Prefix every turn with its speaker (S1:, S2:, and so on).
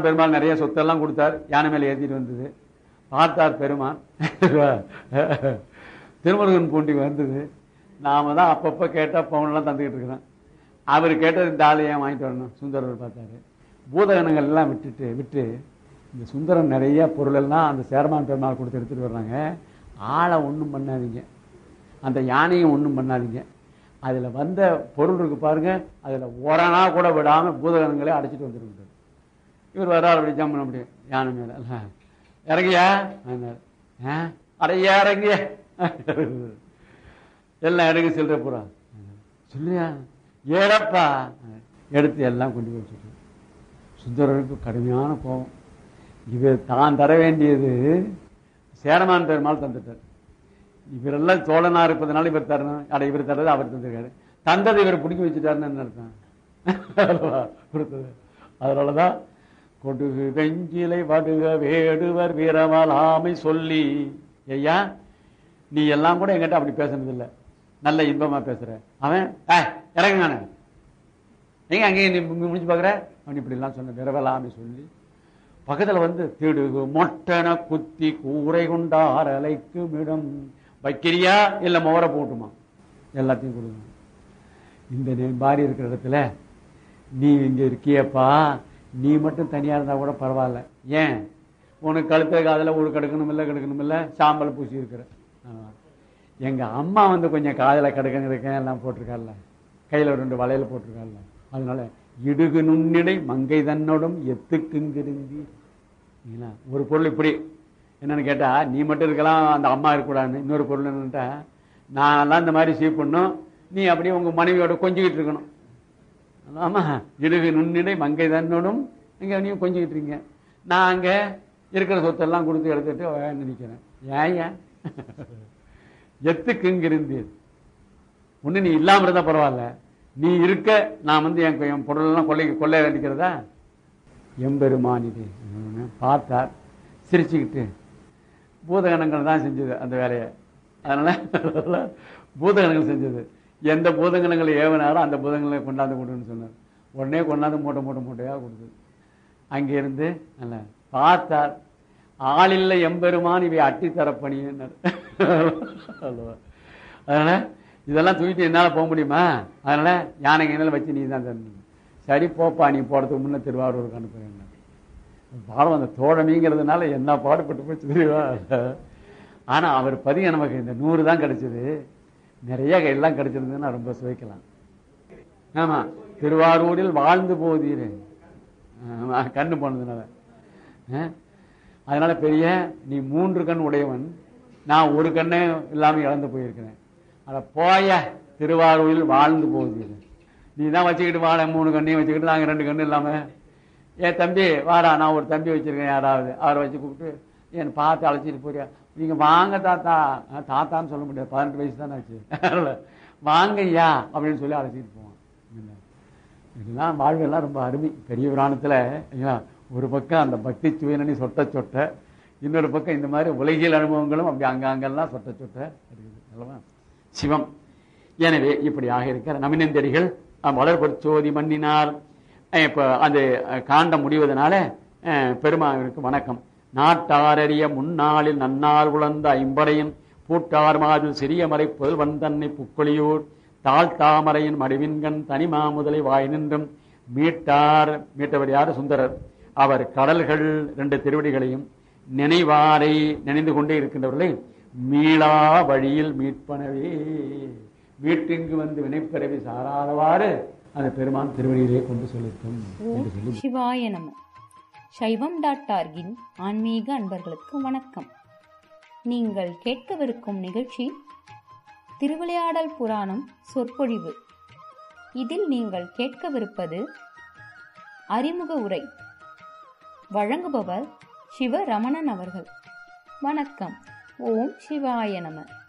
S1: பெருமாள் நிறைய சொத்தெல்லாம் கொடுத்தார் யானை மேல ஏத்திட்டு வந்தது பார்த்தார் பெருமான் திருமுருகன் பூண்டி வந்தது நாம தான் அப்பப்போ கேட்டால் பவுன்லாம் தந்துக்கிட்டு இருக்கிறோம் அவர் கேட்டது இந்த ஆளு ஏன் வாங்கிட்டு வரணும் சுந்தரர் பார்த்தாரு பூதகணங்கள் எல்லாம் விட்டுட்டு விட்டு இந்த சுந்தரம் நிறைய பொருள் எல்லாம் அந்த சேரமான் பெருமாள் கொடுத்து எடுத்துட்டு வர்றாங்க ஆளை ஒன்றும் பண்ணாதீங்க அந்த யானையும் ஒன்றும் பண்ணாதீங்க அதில் வந்த பொருள் இருக்கு பாருங்க அதில் ஒரணா கூட விடாமல் பூதகணங்களே அடைச்சிட்டு வந்துருக்கு இவர் வர்றாரு அப்படி ஜம்மன் அப்படி யானை மேல அல்ல. இறங்கியா ஆனார். ஆ அடையா இறங்கிய எல்லாம் இறங்கி சில்லற போறா சொல்லியா ஏடப்பா எடுத்து எல்லாம் கொண்டு போய் வச்சுட்டு சுந்தரருக்கு கடுமையான கோபம் இவர் தான் தர வேண்டியது சேரமான் பெருமாள் தந்துட்டார் இவரெல்லாம் சோழனா இருப்பதனால இவர் தரணும் அட இவர் தர்றது அவர் தந்திருக்காரு தந்ததை இவர் பிடிக்க வச்சுட்டாருன்னு என்ன அர்த்தம் அல்லவா? கொடுத்தது அதனாலதான் கொடுகு வெஞ்சிலை வடுக வேடுவர் வீரமால் ஆமை சொல்லி ஐயா நீ எல்லாம் கூட என்கிட்ட அப்படி பேசுனது இல்ல நல்ல இன்பமா பேசுற அவன் ஏய், இறங்குங்க நானு. எங்க அங்கேயே நீ மு- முடிச்சு பாக்குற அவன் இப்படி எல்லாம் சொன்ன விரவலாமி சொல்லி பக்கத்துல வந்து திடுகு மொட்டன குத்தி கூரை கொண்டார் அலைக்கும் இடம் வைக்கிறியா இல்ல மோர போட்டுமா எல்லாத்தையும் கொடுங்க இந்த நே- மாதிரி இருக்கிற இடத்துல நீ இங்க இருக்கியப்பா நீ மட்டும் தனியா இருந்தா கூட பரவாயில்ல ஏன் உனக்கு கழுத்துல காதுல ஒரு கடுக்கணும் இல்ல கடுக்கணும் இல்ல சாம்பல் பூசி இருக்கிற ஆமா. எங்க அம்மா வந்து கொஞ்சம் காதுல கடுக்கணும் இருக்கேன் எல்லாம் போட்டிருக்காள்ல கையில ரெண்டு வளையல் போட்டிருக்காள்ல அதனால இடுகு நுண்ணிடை மங்கை தன்னோடும் எத்துக்குங்கிருந்தி இல்லைங்களா? ஒரு பொருள் இப்படி என்னன்னு கேட்டா நீ மட்டும் இருக்கலாம் அந்த அம்மா இருக்கக்கூடாதுன்னு இன்னொரு பொருள் என்னன்ட்டா நான்லாம் இந்த மாதிரி சீப் பண்ணும் நீ அப்படியே உங்க மனைவியோட கொஞ்சிக்கிட்டு இருக்கணும் ஆமா இடுகு நுண்ணிடை மங்கை தன்னோடும் இங்க நீ கொஞ்சிக்கிட்டு இருக்கீங்க நான் அங்க இருக்கிற சொத்தெல்லாம் கொடுத்து எடுத்துட்டு வேன்னு நிக்கிறேன் ஏன் ஏன் எத்துக்கு இங்க இருந்தீர் ஒண்ணு நீ இல்லாம இருந்தா பரவாயில்ல நீ இருக்க நான் வந்து என் என் பொருளெல்லாம் கொள்ளை கொள்ளை அடிக்கிறதா எம்பெருமான் இது ம், பார்த்தார் சிரிச்சுக்கிட்டு பூதகணங்கள் தான் செஞ்சது அந்த வேலையை அதனால பூதகணங்கள் செஞ்சது எந்த பூதகணங்களை ஏவினாரோ அந்த பூதகங்களை கொண்டாந்து கொடுன்னு சொன்னார் உடனே கொண்டாந்து மூட்டை மூட்டை மூட்டையாக கொடுத்தது அங்கிருந்து அல்ல பார்த்தார் ஆளில்லை எம்பெருமான் இவை அட்டி தரப்பணியினர் அல்லவா? அதனால இதெல்லாம் தூக்கிட்டு என்னால போக முடியுமா அதனால யானைக்கு என்னால வச்சு நீ தான் தரணும் சரி போப்பா நீ போறதுக்கு முன்ன திருவாரூருக்கு அனுப்புறேன் பாடம் அந்த தோழமைங்கிறதுனால என்ன பாடுபட்டு போச்சு தெரியுமா ஆனா அவர் பதிக நமக்கு இந்த நூறு தான் கிடைச்சது நிறைய எல்லாம் கிடைச்சிருந்ததுன்னா ரொம்ப சுவைக்கலாம் ஆமா திருவாரூரில் வாழ்ந்து போதீரு ஆமா, கண்ணு போனதுனால ஆ? அதனால பெரிய நீ மூன்று கண் உடையவன் நான் ஒரு கண்ணே இல்லாம இழந்து போயிருக்கிறேன் அட போய திருவாரூரில் வாழ்ந்து போதீரு நீ தான் வச்சுக்கிட்டு வாழ மூணு கண்ணையும் வச்சுக்கிட்டு நாங்க ரெண்டு கண்ணு இல்லாம ஏன் தம்பி வாடா நான் ஒரு தம்பி வச்சிருக்கேன் யாராவது அவரை வச்சு கூப்பிட்டு என் பார்த்து அழைச்சிட்டு போறியா நீங்க வாங்க தாத்தா ஆ, தாத்தான்னு சொல்ல முடியாது பதினெட்டு வயசு தானே ஆச்சு அதனால, வாங்க ஐயா அப்படின்னு சொல்லி அழைச்சிட்டு போவான் என்ன? இதெல்லாம் வாழ்வெல்லாம் ரொம்ப அருமை பெரிய புராணத்துல ஐயா, ஒரு பக்கம் அந்த பக்தி சுயனி சொட்ட சொட்ட இன்னொரு பக்கம் இந்த மாதிரி உலகியல் அனுபவங்களும் அப்படி அங்கங்கெல்லாம் சொட்ட சொட்ட இருக்குது அல்லவா சிவம் எனவே இப்படியாக இருக்கிற நமினந்தடிகள் வளர்பொற்சோதி மன்னினார் அஹ் இப்ப அந்த அஹ், காண்டம் முடிவதனால அஹ், பெருமாவிற்கு வணக்கம் நாட்டாரறிய முன்னாளில் நன்னாள் உழந்த ஐம்படையின் பூட்டார் மாதில் சிறிய மறை புதல்வன் தன்னை புக்கொழியூர் தாழ் தாமரையின் மடிவின்கண் தனிமா முதலை வாய் நின்றும் மீட்டார் மீட்டவர் யார் சுந்தரர் அவர் கடல்கள் ரெண்டு திருவடிகளையும் நினைவாரை நினைந்து கொண்டே இருக்கின்றவர்களை மீளா வழியில் மீட்பனவே வீட்டிற்கு வந்து வினைப்பிறவி சாராதவாறு அந்த பெருமான் திருவடியிலே கொண்டு செலுத்தும் என்று சொல்லி
S2: சிவாய நம சைவம் டாட் ஆர்கின் ஆன்மீக அன்பர்களுக்கு வணக்கம் நீங்கள் கேட்கவிருக்கும் நிகழ்ச்சி திருவிளையாடல் புராணம் சொற்பொழிவு இதில் நீங்கள் கேட்கவிருப்பது அறிமுக உரை வழங்குபவர் சிவ ரமணன் அவர்கள் வணக்கம் ஓம் சிவாய நம